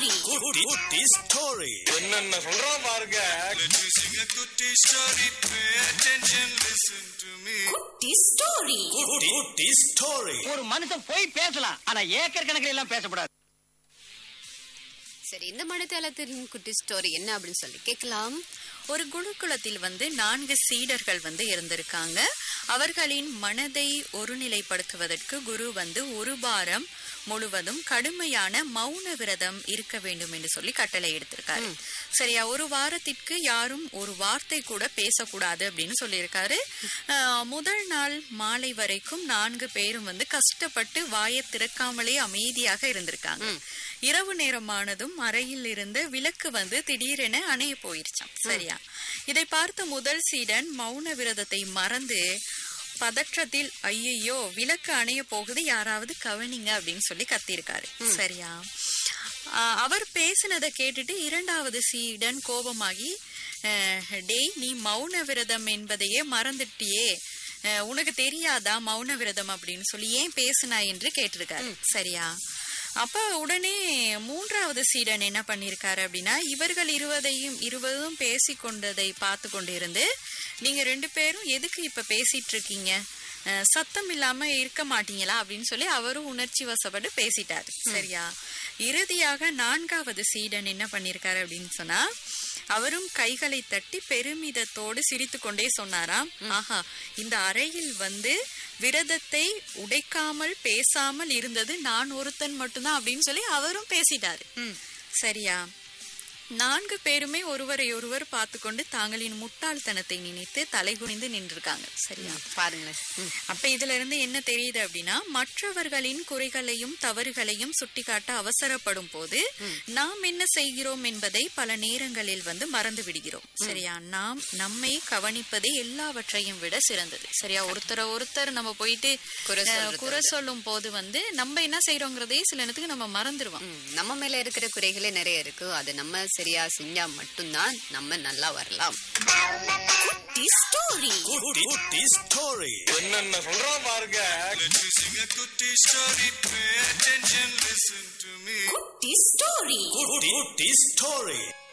Story குட்டி குட்டி story என்னென்ன சொல்றான் பாருங்க Let me sing a goody story. Pay attention, listen to me. குட்டி ஸ்டோரி குட்டி குட்டி ஸ்டோரி ஒரு மனுஷன் போய் பேசலாம் ஆனா ஏக்கர் கணக்கில் எல்லாம் பேசக்கூடாது சரி இந்த மனத்தளத்தின் குட்டி ஸ்டோரி என்ன அப்படின்னு சொல்லி கேட்கலாம் ஒரு குருகுலத்தில் வந்து நான்கு சீடர்கள் வந்து இருந்திருக்காங்க அவர்களின் மனதை ஒருநிலைப்படுத்துவதற்கு குரு வந்து ஒரு வாரம் முழுவதும் கடுமையான மௌன விரதம் இருக்க வேண்டும் என்று சொல்லி கட்டளை எடுத்திருக்காரு சரியா ஒரு வாரத்திற்கு யாரும் ஒரு வார்த்தை கூட பேசக்கூடாது அப்படின்னு சொல்லியிருக்காரு ஆஹ், முதல் நாள் மாலை வரைக்கும் நான்கு பேரும் வந்து கஷ்டப்பட்டு வாயை திறக்காமலே அமைதியாக இருந்திருக்காங்க இரவு நேரமானதும் அறையில் இருந்த விளக்கு வந்து திடீரென அணைய போயிருச்சாம் சரியா இதை பார்த்த முதல் சீடன் மௌன விரதத்தை மறந்து பதற்றத்தில் ஐயையோ விளக்கு அணைய போகுது யாராவது கவனிங்க அப்படின்னு சொல்லி கத்தியிருக்காரு சரியா ஆஹ் அவர் பேசினதை கேட்டுட்டு இரண்டாவது சீடன் கோபமாகி அஹ், டேய் நீ மௌன விரதம் என்பதையே மறந்துட்டியே அஹ், உனக்கு தெரியாதா மௌன விரதம் அப்படின்னு சொல்லி ஏன் பேசினா என்று கேட்டிருக்காரு சரியா அப்ப உடனே மூன்றாவது சீடன் என்ன பண்ணிருக்காரு அப்படின்னா இவர்கள் இருவதையும் இருவரும் பேசிக் கொண்டதை பார்த்து கொண்டிருந்து நீங்க ரெண்டு பேரும் எதுக்கு இப்ப பேசிட்டு இருக்கீங்க அஹ், சத்தம் இல்லாம இருக்க மாட்டீங்களா அப்படின்னு சொல்லி அவரும் உணர்ச்சி வசப்பட்டு பேசிட்டாரு சரியா இறுதியாக நான்காவது சீடன் என்ன பண்ணிருக்காரு அப்படின்னு சொன்னா அவரும் கைகளை தட்டி பெருமிதத்தோடு சிரித்து கொண்டே சொன்னாராம் ஆஹா இந்த அறையில் வந்து விரதத்தை உடைக்காமல் பேசாமல் இருந்தது நான் ஒருத்தன் மட்டும்தான் அப்படின்னு சொல்லி அவரும் பேசிட்டாரு சரியா நான்கு பேருமே ஒருவரை ஒருவர் பார்த்து கொண்டு தாங்களின் முட்டாள்தனத்தை நினைத்து தலைகுனிந்து நின்றுருக்காங்க சரியா பாருங்களேன் ம். அப்ப இதுல இருந்து என்ன தெரியுது அப்படின்னா மற்றவர்களின் குறைகளையும் தவறுகளையும் சுட்டிக்காட்ட அவசரப்படும் போது நாம் என்ன செய்கிறோம் என்பதை பல நேரங்களில் வந்து மறந்து விடுகிறோம் சரியா நாம் நம்மை கவனிப்பதே எல்லாவற்றையும் விட சிறந்தது சரியா ஒருத்தரை ஒருத்தர் நம்ம போயிட்டு குறை அஹ், சொல்றது குறை சொல்லும் போது வந்து நம்ம என்ன செய்யறோங்கிறதே சில நேரத்துக்கு நம்ம மறந்துடுவோம் ம், நம்ம மேல இருக்கிற குறைகளே நிறைய இருக்கு அது நம்ம சரியா செஞ்சா மட்டும்தான் நம்ம நல்லா வரலாம் குட்டி ஸ்டோரி குட்டி குட்டி ஸ்டோரி என்னென்ன சொல்றான் பாருங்க Let me sing a goody story. Pay attention, listen to me. குட்டி ஸ்டோரி குட்டி குட்டி ஸ்டோரி